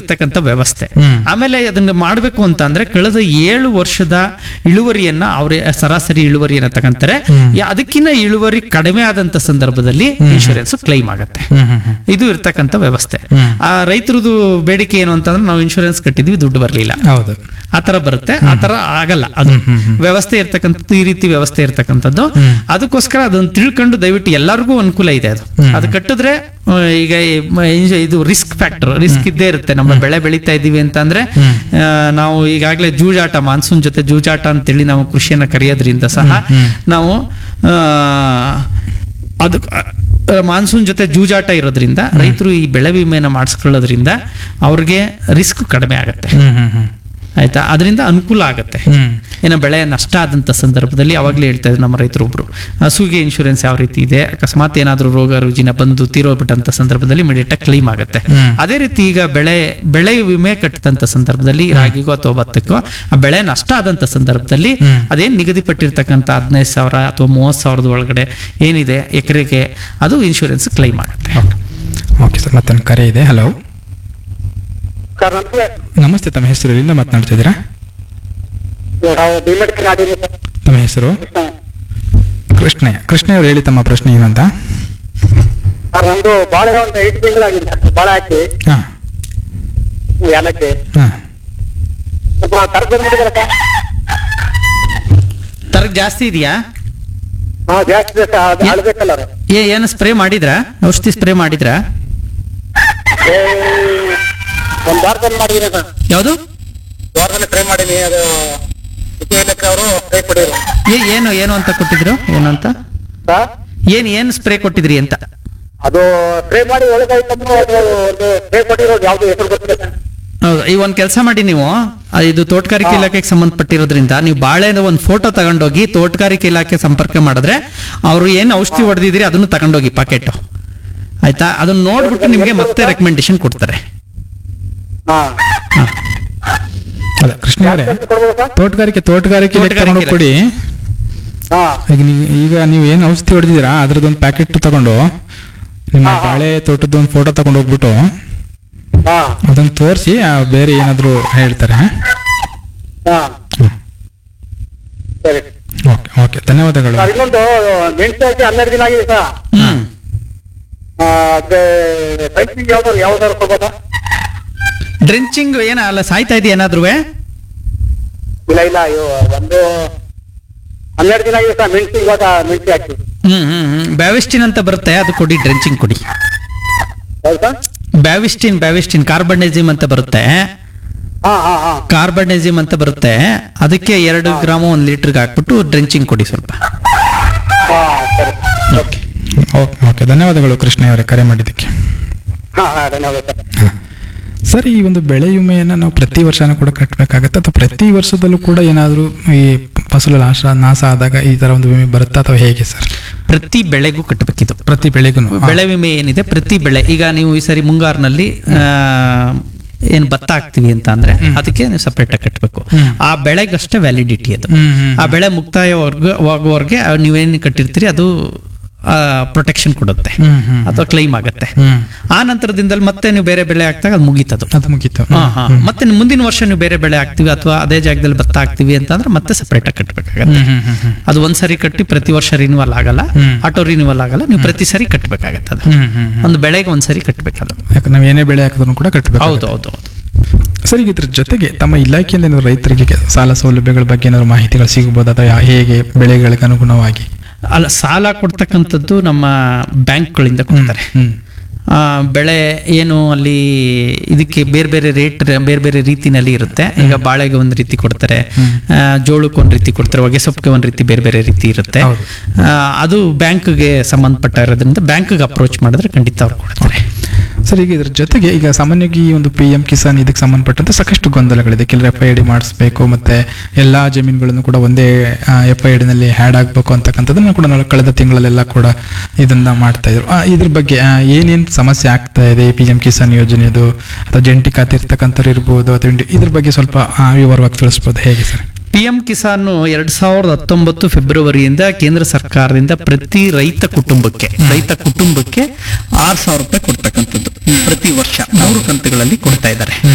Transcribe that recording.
ಇರ್ತಕ್ಕಂಥ ವ್ಯವಸ್ಥೆ ಹ್ಮ್. ಆಮೇಲೆ ಅದನ್ನ ಮಾಡಬೇಕು ಅಂತ ಅಂದ್ರೆ ಕಳೆದ ಏಳು ವರ್ಷದ ಇಳುವರಿಯನ್ನ ಅವ್ರ ಸರಾಸರಿ ಇಳುವರಿಯನ್ನ ತಗೊಂತಾರೆ ಯಾ- ಅದಕ್ಕಿಂತ ಇಳುವರಿ ಕಡಿಮೆ ಆದಂತ ಸಂದರ್ಭದಲ್ಲಿ ಇನ್ಶೂರೆನ್ಸ್ ಕ್ಲೈಮ್ ಆಗುತ್ತೆ ಹ್ಮ್ ಹ್ಮ್ ಹ್ಮ್ ಇದು ಇರ್ತಕ್ಕಂಥ ವ್ಯವಸ್ಥೆ ಹ್ಮ್. ಆ ರೈತರದು ಬೇಡಿಕೆ ಏನು ಅಂತಂದ್ರೆ ನಾವು ಇನ್ಶೂರೆನ್ಸ್ ಕಟ್ಟಿದ್ವಿ ದುಡ್ಡು ಬರಲಿಲ್ಲ ಹೌದು ಆ ತರ ಬರುತ್ತೆ ಆ ತರ ಆಗಲ್ಲ ಅದು ವ್ಯವಸ್ಥೆ ಇರ್ತಕ್ಕಂಥದ್ದು ಈ ರೀತಿ ವ್ಯವಸ್ಥೆ ಇರ್ತಕ್ಕಂಥದ್ದು ಅದಕ್ಕೋಸ್ಕರ ಅದನ್ನ ತಿಳ್ಕೊಂಡು ದಯವಿಟ್ಟು ಎಲ್ಲರಿಗೂ ಅನುಕೂಲ ಇದೆ ಅದು ಅದು ಕಟ್ಟಿದ್ರೆ ಆ, ಈಗ ಈ ಮ- ಇಂಜ- ಇದು ರಿಸ್ಕ್ ಫ್ಯಾಕ್ಟರ್ ರಿಸ್ಕ್ ಇದ್ದೇ ಇರುತ್ತೆ ನಮ್ಮ ಬೆಳೆ ಬೆಳೀತಾ ಇದೀವಿ ಅಂತಂದ್ರೆ ಆ, ನಾವು ಈಗಾಗಲೇ ಜೂಜಾಟ ಮಾನ್ಸೂನ್ ಜೊತೆ ಜೂಜಾಟ ಅಂತೇಳಿ ನಾವು ಕೃಷಿಯನ್ನ ಕರೆಯೋದ್ರಿಂದ ಸಹ ನಾವು ಆ, ಅದು ಮಾನ್ಸೂನ್ ಜೊತೆ ಜೂಜಾಟ ಇರೋದ್ರಿಂದ ರೈತರು ಈ ಬೆಳೆ ವಿಮೆನ ಮಾಡಿಸ್ಕೊಳ್ಳೋದ್ರಿಂದ ಅವ್ರಿಗೆ ರಿಸ್ಕ್ ಕಡಿಮೆ ಆಗುತ್ತೆ ಹ್ಮ್ ಹ್ಮ್ ಹ್ಮ್ ಆಯ್ತಾ ಅದರಿಂದ ಅನುಕೂಲ ಆಗುತ್ತೆ ಹ್ಮ್ ಏನೋ ಬೆಳೆ ನಷ್ಟ ಆದಂತ ಸಂದರ್ಭದಲ್ಲಿ ಅವಾಗಲೇ ಹೇಳ್ತಾ ಇದ್ರು ನಮ್ಮ ರೈತರು ಒಬ್ರು ಹಸುಗೆ ಇನ್ಶೂರೆನ್ಸ್ ಯಾವ ರೀತಿ ಇದೆ ಅಕಸ್ಮಾತ್ ಏನಾದ್ರೂ ರೋಗ ರುಜಿನ ಬಂದು ತೀರೋಗ್ಬಿಟ್ಟಂತ ಸಂದರ್ಭದಲ್ಲಿ ಇಮಿಡಿಯೇಟ್ ಕ್ಲೈಮ್ ಆಗುತ್ತೆ ಹ್ಮ್. ಅದೇ ರೀತಿ ಈಗ ಬೆಳೆ ಬೆಳೆ ವಿಮೆ ಕಟ್ಟಿದಂತ ಸಂದರ್ಭದಲ್ಲಿ ರಾಗಿಗೋ ಅಥವಾ ಭತ್ತಕ್ಕೋ ಆ ಬೆಳೆ ನಷ್ಟ ಆದಂತ ಸಂದರ್ಭದಲ್ಲಿ ಹ್ಮ್. ಅದೇನ್ ನಿಗದಿಪಟ್ಟಿರ್ತಕ್ಕಂಥ ಹದಿನೈದು ಸಾವಿರ ಅಥವಾ ಮೂವತ್ತು ಸಾವಿರದ ಒಳಗಡೆ ಏನಿದೆ ಎಕರೆಗೆ ಅದು ಇನ್ಶೂರೆನ್ಸ್ ಕ್ಲೈಮ್ ಆಗುತ್ತೆ ಓಕೆ ಸರ್ ಮತ್ತೊಂದು ಕರೆ ಇದೆ ಹಲೋ ಸರ್ ನಮಸ್ತೆ ನಮಸ್ತೆ ತಮ್ಮ ಹೆಸರು ಎಲ್ಲಿಂದ ಮಾತನಾಡ್ತಿದ್ದೀರಾ ನಾವು ಭೀಮಟ್ಟಿ ನಾಡಿನ ಸರ್ ತಮ್ಮ ಹೆಸರು ಕೃಷ್ಣಯ್ಯ ಕೃಷ್ಣಯ್ಯ ಅವ್ರು ಹೇಳಿ ತಮ್ಮ ಪ್ರಶ್ನೆ ಏನಂತ ಸರ್ ನಮ್ದು ಬಾಳೆ ಒಂದು ಐದು ತಿಂಗಳಾಗಿದೆ ಸರ್ ಬಾಳೆ ಹಾಕಿ ಹಾ ಏಲಕ್ಕಿ ಹಾ ಸ್ವಲ್ಪ ತರಕ ಬಂದ್ಬಿಟ್ಟಿದ್ದಾರೆ ಸರ್ ತರಕ್ ಜಾಸ್ತಿ ಇದೆಯಾ ಹಾ ಜಾಸ್ತಿ ಇದೆ ಸರ್ ಅದು ಅಳ್ಬೇಕಲ್ಲ ರೀ ಏ ಏನು ಸ್ಪ್ರೇ ಮಾಡಿದ್ರಾ ಔಷಧಿ ಸ್ಪ್ರೇ ಮಾಡಿದ್ರಾ ಏ, ಒಂದ್ ವಾರದಲ್ಲಿ ಮಾಡಿದ್ದೀನಿ ಸರ್ ಯಾವುದು ವಾರದಲ್ಲಿ ಟ್ರೈ ಮಾಡೀನಿ ಅದು ಉಪ್ಪು ಏಲಕ್ಕಿ ಅವರು ಕೈ ಕೊಡಿದ್ರು ಏ ಏನು ಏನು ಅಂತ ಕೊಟ್ಟಿದ್ರು ಏನು ಅಂತ ಸರ್ ಏನ್ ಏನ್ ಸ್ಪ್ರೇ ಕೊಟ್ಟಿದ್ರಿ ಅಂತ ಅದು ಟ್ರೈ ಮಾಡಿ ಒಳಗಾಯ್ತಂದ್ರೆ ಅದು ಒಂದು ಟ್ರೈ ಕೊಟ್ಟಿರೋದು ಯಾವ್ದು ಹೆಸರು ಗೊತ್ತಿಲ್ಲ ಸರ್ ಹೌದು ಈ ಒಂದ್ ಕೆಲಸ ಮಾಡಿ ನೀವು ಆ, ಇದು ತೋಟಗಾರಿಕೆ ಇಲಾಖೆಗೆ ಸಂಬಂಧಪಟ್ಟಿರೋದ್ರಿಂದ ನೀವು ಬಾಳೆದ ಒಂದು ಫೋಟೋ ತಗೊಂಡೋಗಿ ತೋಟಗಾರಿಕೆ ಇಲಾಖೆ ಸಂಪರ್ಕ ಮಾಡಿದ್ರೆ ಅವರು ಏನು ಔಷಧಿ ಹೊಡೆದಿದ್ರಿ ಅದನ್ನು ತಗೊಂಡೋಗಿ ಪಾಕೆಟ್ ಆಯ್ತಾ ಅದನ್ನ ನೋಡ್ಬಿಟ್ಟು ನಿಮ್ಗೆ ಮತ್ತೆ ರೆಕಮೆಂಡೇಶನ್ ಕೊಡ್ತಾರೆ ಹಾ ಹಾ. ಅದ ಕೃಷ್ಣ ಅವರೇ ಎಷ್ಟು ಕೊಡ್ಬೋದು ಸರ್ ತೋಟಗಾರಿಕೆ ತೋಟಗಾರಿಕೆ ಲೆಕ್ಕ ತೋಟಗಾರಿಕೆ ತಗೊಂಡು ಕೊಡಿ ಹಾ ಈಗ ನೀವು ಈಗ ನೀವು ಏನು ಔಷಧಿ ಹೊಡೆದಿದ್ದೀರಾ ಅದ್ರದ್ದೊಂದು ಪ್ಯಾಕೆಟ್ ತಗೊಂಡು ನಿಮ್ಮ ಬಾಳೆ ತೋಟದ ಒಂದು ಫೋಟೋ ತಗೊಂಡು ಹೋಗ್ಬಿಟ್ಟು ಹಾ ಅದನ್ನ ತೋರಿಸಿ ಬೇರೆ ಏನಾದರೂ ಹೇಳ್ತಾರೆ ಹಾ ಸರಿ ಓಕೆ ಓಕೆ ಧನ್ಯವಾದಗಳು ಸರ್ ಇನ್ನೊಂದು ಮೆಣಸು ಹಾಕಿ ಹನ್ನೆರಡು ದಿನ ಆಗಿದೆ ಸರ್ ಹ್ಮ್ ಆ, ಅದೇ ಟೈಪಿಂಗ್ ಯಾವ್ದಾರು ಯಾವ್ದಾರು ಕೊಡ್ಬೋದಾ ಡ್ರೆಂಚಿಂಗ್ ಏನ ಅಲ್ಲ ಸಾಯ್ತಾ ಇದೆಯಾ ಏನಾದ್ರೂ ಇಲ್ಲ ಇಲ್ಲ ಅಯ್ಯೋ ಒಂದು ಹನ್ನೆರಡು ದಿನ ಆಗಿದೆ ಸರ್ ಮೆಣಸು ಇವಾಗ ಮೆಣಸು ಹಾಕಿ ಹ್ಮ್ ಹ್ಮ್ ಹ್ಮ್ ಬ್ಯಾವಿಸ್ಟಿನ್ ಅಂತ ಬರುತ್ತೆ ಅದು ಕೊಡಿ ಡ್ರೆಂಚಿಂಗ್ ಕೊಡಿ ಹೌದು ಸರ್ ಬ್ಯಾವಿಸ್ಟಿನ್ ಬ್ಯಾವಿಸ್ಟಿನ್ ಕಾರ್ಬನ್ಡೈಸಿಮ್ ಅಂತ ಬರುತ್ತೆ ಹಾ ಹಾ ಹಾ ಕಾರ್ಬನ್ಡೈಸಿಮ್ ಅಂತ ಬರುತ್ತೆ ಅದಕ್ಕೆ ಎರಡು ಗ್ರಾಮ್ ಒಂದ್ ಲೀಟರ್ಗೆ ಹಾಕ್ಬಿಟ್ಟು ಡ್ರೆಂಚಿಂಗ್ ಕೊಡಿ ಸ್ವಲ್ಪ ಹಾ ಸರಿ ಓಕೆ ಓಕೆ ಧನ್ಯವಾದಗಳು ಕೃಷ್ಣ ಅವರೇ ಕರೆ ಮಾಡಿದ್ದಕ್ಕೆ ಹಾ ಹಾ ಧನ್ಯವಾದ ಸರ್ ಸರ್ ಈ ಒಂದು ಬೆಳೆ ವಿಮೆಯನ್ನು ನಾವು ಪ್ರತಿ ವರ್ಷನೂ ಕೂಡ ಕಟ್ಟಬೇಕಾಗತ್ತೆ ಅಥವಾ ಪ್ರತಿ ವರ್ಷದಲ್ಲೂ ಕೂಡ ಏನಾದರೂ ಈ ಫಸಲು ನಾಶ ನಾಶ ಆದಾಗ ಈ ತರ ಒಂದು ವಿಮೆ ಬರುತ್ತಾ ಅಥವಾ ಹೇಗೆ ಸರ್ ಪ್ರತಿ ಬೆಳೆಗೂ ಕಟ್ಟಬೇಕಿದು ಪ್ರತಿ ಬೆಳೆಗೂ ಬೆಳೆ ವಿಮೆ ಏನಿದೆ ಪ್ರತಿ ಬೆಳೆ ಈಗ ನೀವು ಈ ಸರಿ ಮುಂಗಾರಿನಲ್ಲಿ ಆ, ಏನ್ ಭತ್ತ ಹಾಕ್ತಿವಿ ಅಂತ ಅಂದ್ರೆ ಅದಕ್ಕೆ ನೀವು ಸಪರೇಟ್ ಆಗಿ ಕಟ್ಟಬೇಕು ಆ ಬೆಳೆಗಷ್ಟೇ ವ್ಯಾಲಿಡಿಟಿ ಅದು ಹ್ಮ್, ಹ್ಮ್. ಆ ಬೆಳೆ ಮುಕ್ತಾಯವಾಗುವವರೆಗೆ ನೀವೇನು ಕಟ್ಟಿರ್ತೀರಿ ಅದು ಪ್ರೊಟೆಕ್ಷನ್ ಕೊಡುತ್ತೆ ಹ್ಮ್, ಹ್ಮ್. ಅಥವಾ ಕ್ಲೈಮ್ ಆಗುತ್ತೆ ಹ್ಮ್ ಆ ನಂತರದಿಂದಲೇ ಮತ್ತೆ ನೀವು ಬೇರೆ ಬೆಳೆ ಹಾಕ್ದಾಗ ಅದು ಮುಗೀತದು ಅದು ಮುಗೀತು ಹಾ, ಹಾ. ಮತ್ತೆ ನೀವು ಮುಂದಿನ ವರ್ಷ ನೀವು ಬೇರೆ ಬೆಳೆ ಹಾಕ್ತಿವಿ ಅಥವಾ ಅದೇ ಜಾಗದಲ್ಲಿ ಭತ್ತ ಹಾಕ್ತಿವಿ ಅಂತಂದ್ರೆ ಮತ್ತೆ ಸಪರೇಟ್ ಆಗಿ ಕಟ್ಟಬೇಕಾಗತ್ತೆ ಹ್ಮ್, ಹ್ಮ್, ಹ್ಮ್, ಅದು ಒಂದ್ಸರಿ ಕಟ್ಟಿ ಪ್ರತಿ ವರ್ಷ ರಿನ್ಯೂವಲ್ ಆಗಲ್ಲ ಹ್ಮ್. ಆಟೋ ರಿನ್ಯೂವಲ್ ಆಗಲ್ಲ ನೀವು ಪ್ರತಿ ಸರಿ ಕಟ್ಟಬೇಕಾಗತ್ತೆ ಅದು ಹ್ಮ್, ಹ್ಮ್, ಹ್ಮ್. ಒಂದು ಬೆಳೆಗೆ ಒಂದ್ಸರಿ ಕಟ್ಟಬೇಕದು ಯಾಕಂದ್ರೆ ನಾವು ಏನೇ ಬೆಳೆ ಹಾಕಿದ್ರು ಕೂಡ ಕಟ್ಟಬೇಕು ಹೌದು ಹೌದು ಹೌದು ಸರ್ ಈಗ ಇದ್ರ ಜೊತೆಗೆ ತಮ್ಮ ಇಲಾಖೆಯಿಂದ ಏನಾದ್ರು ರೈತರಿಗೆ ಸಾಲ ಸೌಲಭ್ಯಗಳ ಬಗ್ಗೆ ಏನಾದ್ರು ಮಾಹಿತಿಗಳು ಸಿಗಬಹುದು ಅಥವಾ ಯಾ- ಹೇಗೆ ಬೆಳೆಗಳಿಗೆ ಅನುಗುಣವಾಗಿ ಅಲ್ಲ ಸಾಲ ಕೊಡ್ತಕ್ಕಂಥದ್ದು ನಮ್ಮ ಬ್ಯಾಂಕ್ಗಳಿಂದ ಕೊಡ್ತಾರೆ ಹ್ಮ್ ಆ, ಬೆಳೆ ಏನು ಅಲ್ಲಿ ಇದಕ್ಕೆ ಬೇರೆ ಬೇರೆ ರೇಟ್ ಬೇರೆ ಬೇರೆ ರೀತಿನಲ್ಲಿ ಇರುತ್ತೆ ಈಗ ಬಾಳೆಗೆ ಒಂದು ರೀತಿ ಕೊಡ್ತಾರೆ ಆ, ಜೋಳಕ್ಕೆ ಒಂದು ರೀತಿ ಕೊಡ್ತಾರೆ ಹೊಗೆ ಸೊಪ್ಪಿಗೆ ಒಂದು ರೀತಿ ಬೇರೆ ಬೇರೆ ರೀತಿ ಇರುತ್ತೆ ಹೌದು. ಆ, ಅದು ಬ್ಯಾಂಕ್ಗೆ ಸಂಬಂಧಪಟ್ಟ ಇರೋದ್ರಿಂದ ಬ್ಯಾಂಕ್ಗೆ ಅಪ್ರೋಚ್ ಮಾಡಿದ್ರೆ ಖಂಡಿತ ಅವ್ರು ಕೊಡ್ತಾರೆ ಸರ್ ಈಗ ಇದ್ರ ಜೊತೆಗೆ ಈಗ ಸಾಮಾನ್ಯವಾಗಿ ಈ ಒಂದು ಪಿ ಎಂ ಕಿಸಾನ್ ಇದಕ್ಕೆ ಸಂಬಂಧಪಟ್ಟಂತೆ ಸಾಕಷ್ಟು ಗೊಂದಲಗಳಿದೆ ಕೆಲವು ಎಫ್ ಐ ಡಿ ಮಾಡಿಸ್ಬೇಕು ಮತ್ತೆ ಎಲ್ಲಾ ಜಮೀನುಗಳನ್ನು ಕೂಡ ಒಂದೇ ಎಫ್ ಐ ಡಿನಲ್ಲಿ ಹ್ಯಾಡ್ ಆಗಬೇಕು ಅಂತಕ್ಕಂಥದ್ದನ್ನು ಕೂಡ ನಾವು ಕಳೆದ ತಿಂಗಳಲ್ಲೆಲ್ಲ ಕೂಡ ಇದನ್ನ ಮಾಡ್ತಾ ಇದ್ರು ಆ, ಇದ್ರ ಬಗ್ಗೆ ಆ, ಏನೇನ್ ಸಮಸ್ಯೆ ಆಗ್ತಾ ಇದೆ ಪಿ ಎಂ ಕಿಸಾನ್ ಯೋಜನೆದು ಅಥವಾ ಜಂಟಿ ಖಾತೆ ಇರ್ತಕ್ಕಂಥವ್ರು ಇರ್ಬೋದು ಅಥವಾ ಇಂಡಿ- ಇದ್ರ ಬಗ್ಗೆ ಸ್ವಲ್ಪ ಆ, ವಿವರವಾಗಿ ತಿಳಿಸ್ಬೋದು ಹೇಗೆ ಸರ್ ಪಿ ಎಂ ಕಿಸಾನ್ ಎರಡ್ ಸಾವಿರದ ಹತ್ತೊಂಬತ್ತು ಫೆಬ್ರವರಿಯಿಂದ ಕೇಂದ್ರ ಸರ್ಕಾರದಿಂದ ಪ್ರತಿ ರೈತ ಕುಟುಂಬಕ್ಕೆ ರೈತ ಕುಟುಂಬಕ್ಕೆ ಆರು ಸಾವಿರ ರೂಪಾಯಿ ಕೊಡ್ತಕ್ಕಂಥದ್ದು ಪ್ರತಿ ವರ್ಷ ಮೂರು ಕಂತುಗಳಲ್ಲಿ ಕೊಡ್ತಾ ಇದ್ದಾರೆ